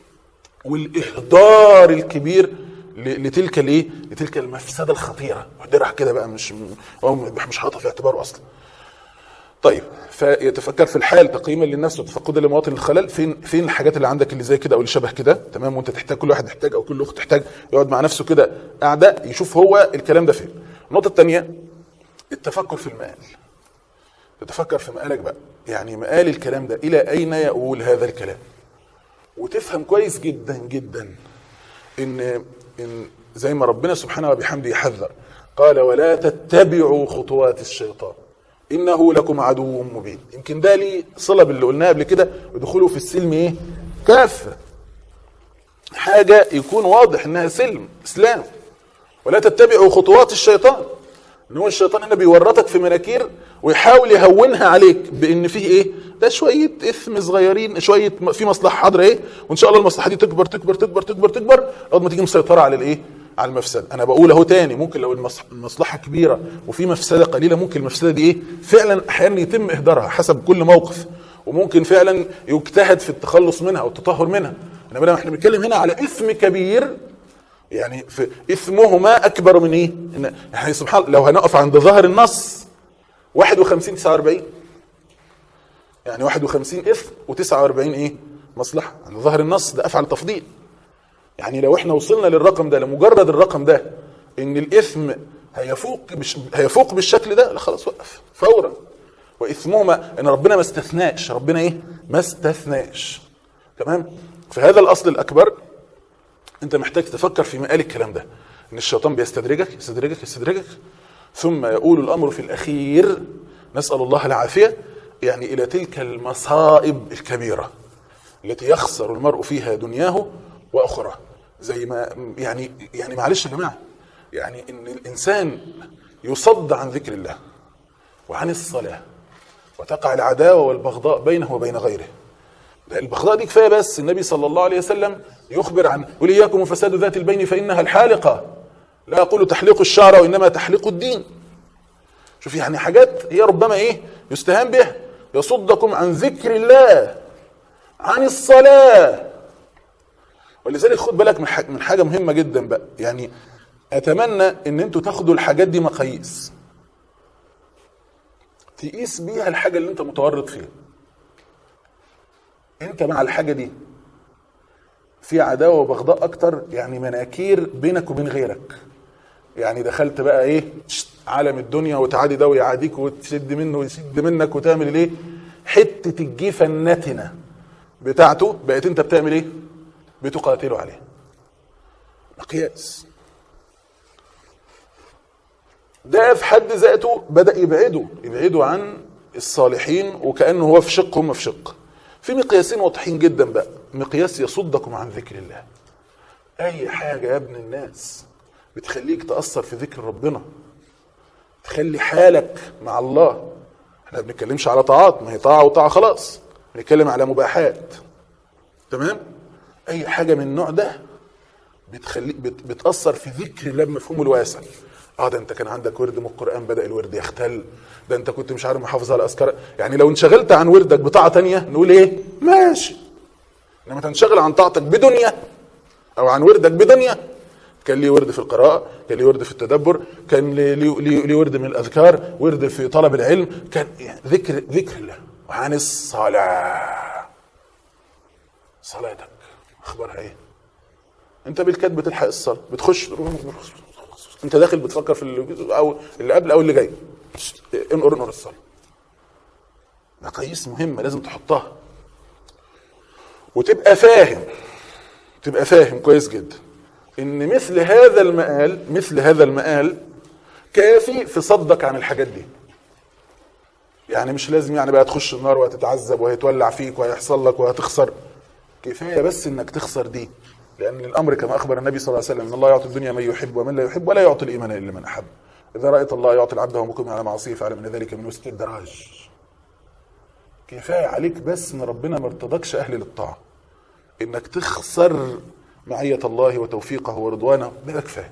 والاهدار الكبير ل- لتلك الايه لتلك المفسده الخطيره اهدرها كده بقى مش هو مش حاططها في اعتباره اصلا طيب فيتفكر في الحال تقييما للنفس وتفقدا لمواطن الخلل فين فين الحاجات اللي عندك اللي زي كده او اللي شبه كده تمام وانت تحتاج كل واحد يحتاج او كل اخت تحتاج يقعد مع نفسه كده قاعده يشوف هو الكلام ده فين النقطه الثانيه التفكر في المآل تتفكر في مآلك بقى يعني مآل الكلام ده الى اين يؤول هذا الكلام وتفهم كويس جدا جدا ان ان زي ما ربنا سبحانه وبحمده يحذر قال ولا تتبعوا خطوات الشيطان انه لكم عدو مبين يمكن ده ليه صله باللي قلناه قبل كده ودخوله في السلم ايه كافه حاجه يكون واضح انها سلم اسلام ولا تتبعوا خطوات الشيطان ان هو الشيطان هنا بيورطك في مناكير ويحاول يهونها عليك بان فيه ايه ده شويه اثم صغيرين شويه م- في مصلحه حاضره ايه وان شاء الله المصلحه دي تكبر تكبر تكبر تكبر تكبر لغايه ما تيجي مسيطره على الايه على المفسده انا بقول اهو تاني ممكن لو المص- المصلحه كبيره وفي مفسده قليله ممكن المفسده دي ايه فعلا احيانا يتم اهدارها حسب كل موقف وممكن فعلا يجتهد في التخلص منها او التطهر منها انما احنا بنتكلم هنا على اثم كبير يعني في اثمهما اكبر من ايه؟ إن يعني سبحان الله لو هنقف عند ظاهر النص 51 49 يعني 51 اثم و49 ايه؟ مصلحه عند ظاهر النص ده افعل تفضيل يعني لو احنا وصلنا للرقم ده لمجرد الرقم ده ان الاثم هيفوق بش هيفوق بالشكل ده لا خلاص وقف فورا واثمهما ان ربنا ما استثناش ربنا ايه؟ ما استثناش تمام؟ فهذا الاصل الاكبر انت محتاج تفكر في مقال الكلام ده ان الشيطان بيستدرجك يستدرجك يستدرجك ثم يؤول الامر في الاخير نسال الله العافيه يعني الى تلك المصائب الكبيره التي يخسر المرء فيها دنياه واخراه زي ما يعني يعني معلش يا جماعه يعني ان الانسان يصد عن ذكر الله وعن الصلاه وتقع العداوه والبغضاء بينه وبين غيره ده البغضاء دي كفايه بس النبي صلى الله عليه وسلم يخبر عن قل اياكم وفساد ذات البين فانها الحالقه لا اقول تحليق الشعر وانما تحليق الدين شوف يعني حاجات هي ربما ايه يستهان بها يصدكم عن ذكر الله عن الصلاه ولذلك خد بالك من ح- من حاجه مهمه جدا بقى يعني اتمنى ان انتوا تاخدوا الحاجات دي مقاييس تقيس بيها الحاجه اللي انت متورط فيها انت مع الحاجه دي في عداوه وبغضاء اكتر يعني مناكير بينك وبين غيرك يعني دخلت بقى ايه شت، عالم الدنيا وتعادي ده ويعاديك وتشد منه ويشد منك وتعمل الايه حته الجيفه النتنه بتاعته بقيت انت بتعمل ايه بتقاتله عليه مقياس ده في حد ذاته بدا يبعده يبعده عن الصالحين وكانه هو في شق هم في شق في مقياسين واضحين جدا بقى مقياس يصدكم عن ذكر الله اي حاجه يا ابن الناس بتخليك تاثر في ذكر ربنا تخلي حالك مع الله احنا ما بنتكلمش على طاعات ما هي طاعه وطاعه خلاص بنتكلم على مباحات تمام اي حاجه من النوع ده بتخلي بت بتاثر في ذكر الله بمفهومه الواسع اه ده انت كان عندك ورد من القران بدا الورد يختل ده انت كنت مش عارف محافظ على اذكار يعني لو انشغلت عن وردك بطاعه تانية نقول ايه ماشي انما تنشغل عن طاعتك بدنيا او عن وردك بدنيا كان لي ورد في القراءة كان لي ورد في التدبر كان لي, لي, لي, لي ورد من الأذكار ورد في طلب العلم كان يعني ذكر ذكر الله وعن الصلاة صلاتك أخبارها إيه أنت بالكاد بتلحق الصلاة بتخش أنت داخل بتفكر في اللي أو اللي قبل أو اللي جاي انقر انقر الصلاة مقاييس مهمة لازم تحطها وتبقى فاهم تبقى فاهم كويس جدا ان مثل هذا المقال مثل هذا المقال كافي في صدك عن الحاجات دي يعني مش لازم يعني بقى تخش النار وهتتعذب وهيتولع فيك وهيحصل لك وهتخسر كفايه بس انك تخسر دي لان الامر كما اخبر النبي صلى الله عليه وسلم ان الله يعطي الدنيا من يحب ومن لا يحب ولا يعطي الايمان الا من احب اذا رايت الله يعطي العبد وهو مقيم على معصيه فاعلم ان ذلك من وسط الدراج كفايه عليك بس ان ربنا ما ارتضكش اهل للطاعه انك تخسر معية الله وتوفيقه ورضوانه ده كفايه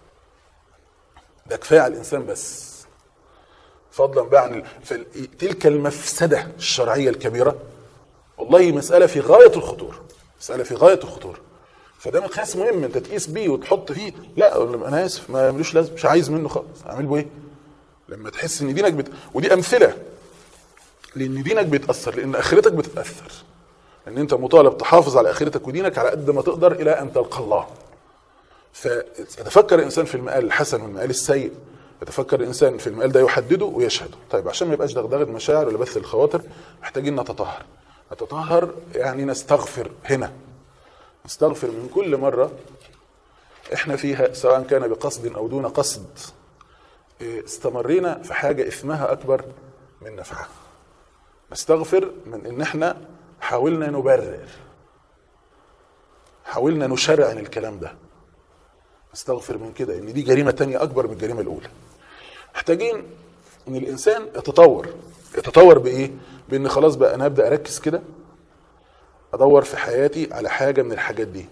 ده كفايه على الانسان بس فضلا بقى عن ال- فال- تلك المفسده الشرعيه الكبيره والله مساله في غايه الخطوره مساله في غايه الخطوره فده مقياس مهم انت تقيس بيه وتحط فيه لا انا اسف ما ملوش لازم مش عايز منه خالص اعمل بيه ايه لما تحس ان دينك بت... ودي امثله لان دينك بيتاثر لان اخرتك بتتاثر ان انت مطالب تحافظ على اخرتك ودينك على قد ما تقدر الى ان تلقى الله فيتفكر الانسان في المآل الحسن والمآل السيء يتفكر الانسان في المآل ده يحدده ويشهده طيب عشان ما يبقاش دغدغه مشاعر ولا بث الخواطر محتاجين نتطهر نتطهر يعني نستغفر هنا نستغفر من كل مره احنا فيها سواء كان بقصد او دون قصد إيه، استمرينا في حاجه اثمها اكبر من نفعها نستغفر من ان احنا حاولنا نبرر حاولنا نشرعن الكلام ده نستغفر من كده ان دي جريمه تانية اكبر من الجريمه الاولى محتاجين ان الانسان يتطور يتطور بايه بان خلاص بقى انا ابدا اركز كده ادور في حياتي على حاجه من الحاجات دي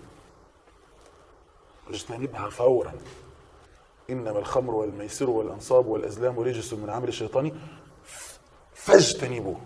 اجتنبها فورا انما الخمر والميسر والانصاب والازلام رجس من عمل الشيطان فاجتنبوه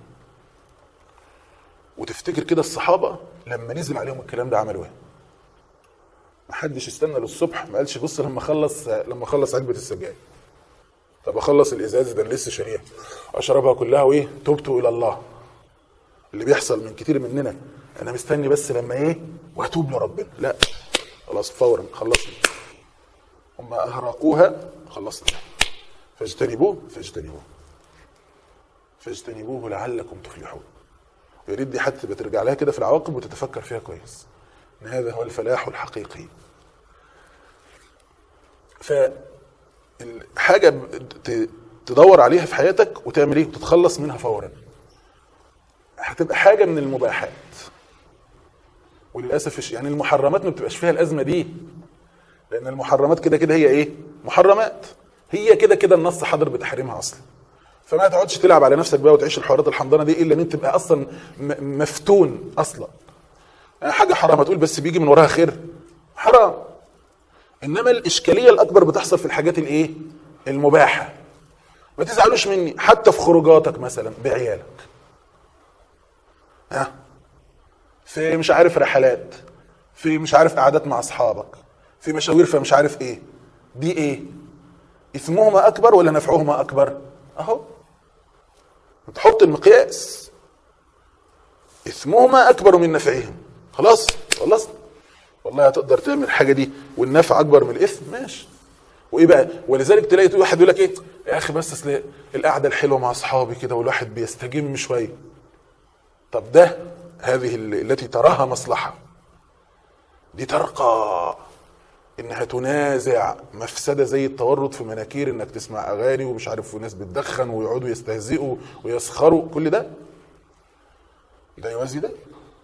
وتفتكر كده الصحابه لما نزل عليهم الكلام ده عملوا ايه ما حدش استنى للصبح ما قالش بص لما خلص لما خلص علبه السجاير طب اخلص الازاز ده أنا لسه شاريها اشربها كلها وايه تبت الى الله اللي بيحصل من كتير مننا انا مستني بس لما ايه واتوب لربنا لا خلاص فورا خلصنا هم اهرقوها خلصنا فاجتنبوه فاجتنبوه فاجتنبوه لعلكم تفلحون يا ريت دي حتى تبقى ترجع لها كده في العواقب وتتفكر فيها كويس ان هذا هو الفلاح الحقيقي فالحاجة ت- تدور عليها في حياتك وتعمل ايه وتتخلص منها فورا هتبقى حاجة من المباحات وللأسف الش- يعني المحرمات ما بتبقاش فيها الأزمة دي لأن المحرمات كده كده هي ايه محرمات هي كده كده النص حاضر بتحريمها أصلا فما تقعدش تلعب على نفسك بقى وتعيش الحوارات الحمضانه دي الا ان انت تبقى اصلا م- مفتون اصلا يعني حاجه حرام هتقول بس بيجي من وراها خير حرام انما الاشكاليه الاكبر بتحصل في الحاجات الايه المباحه ما تزعلوش مني حتى في خروجاتك مثلا بعيالك ها في مش عارف رحلات في مش عارف قعدات مع اصحابك في مشاوير فمش عارف ايه دي ايه اثمهما اكبر ولا نفعهما اكبر اهو تحط المقياس اثمهما اكبر من نفعهم خلاص خلصت والله هتقدر تعمل الحاجه دي والنفع اكبر من الاثم ماشي وايه بقى ولذلك تلاقي واحد يقول لك ايه يا اخي بس اصل القعده الحلوه مع اصحابي كده والواحد بيستجم شويه طب ده هذه ال- التي تراها مصلحه دي ترقى انها تنازع مفسده زي التورط في مناكير انك تسمع اغاني ومش عارف وناس بتدخن ويقعدوا يستهزئوا ويسخروا كل ده ده يوازي ده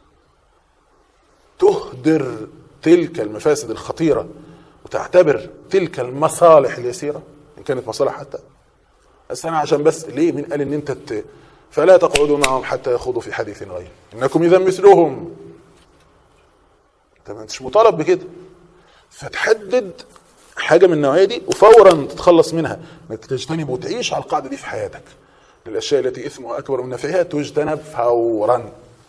تهدر تلك المفاسد الخطيره وتعتبر تلك المصالح اليسيره ان كانت مصالح حتى بس انا عشان بس ليه مين قال ان انت ت... فلا تقعدوا معهم حتى يخوضوا في حديث غيره انكم اذا مثلهم انت ما انتش مطالب بكده فتحدد حاجه من النوعيه دي وفورا تتخلص منها انك تجتنب وتعيش على القاعده دي في حياتك الاشياء التي اثمها اكبر من نفعها تجتنب فورا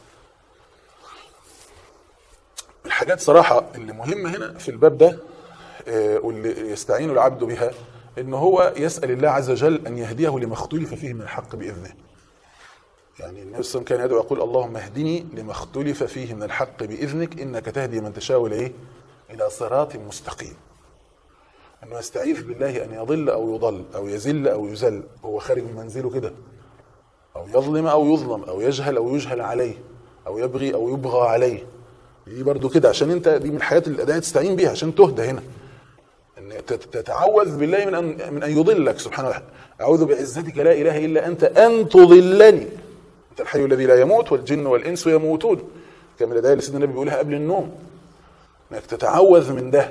الحاجات صراحه اللي مهمه هنا في الباب ده آه، واللي يستعين العبد بها ان هو يسال الله عز وجل ان يهديه لما اختلف فيه من الحق باذنه يعني النبي صلى الله عليه وسلم كان يدعو يقول اللهم اهدني لما اختلف فيه من الحق باذنك انك تهدي من تشاء الى ايه؟ الى صراط مستقيم. انه يستعيذ بالله ان يضل او يضل او يزل او يزل هو خارج من منزله كده او يظلم او يظلم او يجهل او يجهل عليه او يبغي او يبغى عليه دي برضو كده عشان انت دي من الحاجات اللي الاداه تستعين بيها عشان تهدى هنا ان تت- تتعوذ بالله من ان من ان يضلك سبحانه وتعالى اعوذ بعزتك لا اله الا انت ان تضلني انت الحي الذي لا يموت والجن والانس يموتون كما الادعيه اللي سيدنا النبي بيقولها قبل النوم انك تتعوذ من ده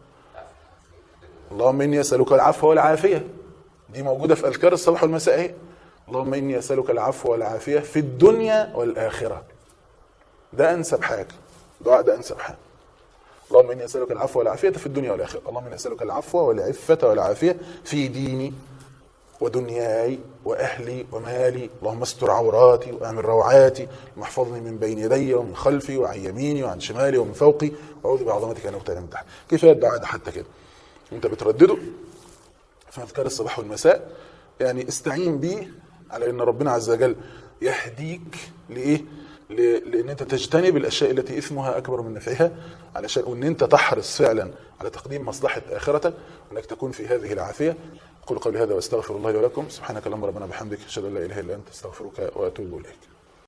اللهم اني اسالك العفو والعافيه دي موجوده في اذكار الصباح والمساء اهي اللهم اني اسالك العفو والعافيه في الدنيا والاخره ده انسب حاجه دعاء ده انسب حاجه اللهم اني اسالك العفو والعافيه في الدنيا والاخره اللهم اني اسالك العفو والعفه والعافيه في ديني ودنياي واهلي ومالي اللهم استر عوراتي واعمل روعاتي واحفظني من بين يدي ومن خلفي وعن يميني وعن شمالي ومن فوقي واعوذ بعظمتك ان اغتال من تحت كفايه الدعاء ده حتى كده انت بتردده في اذكار الصباح والمساء يعني استعين بيه على ان ربنا عز وجل يهديك لايه ل- لان انت تجتنب الاشياء التي اثمها اكبر من نفعها علشان وان انت تحرص فعلا على تقديم مصلحه اخرتك وانك تكون في هذه العافيه اقول قولي هذا واستغفر الله لي ولكم سبحانك اللهم ربنا بحمدك اشهد ان لا اله الا انت استغفرك واتوب اليك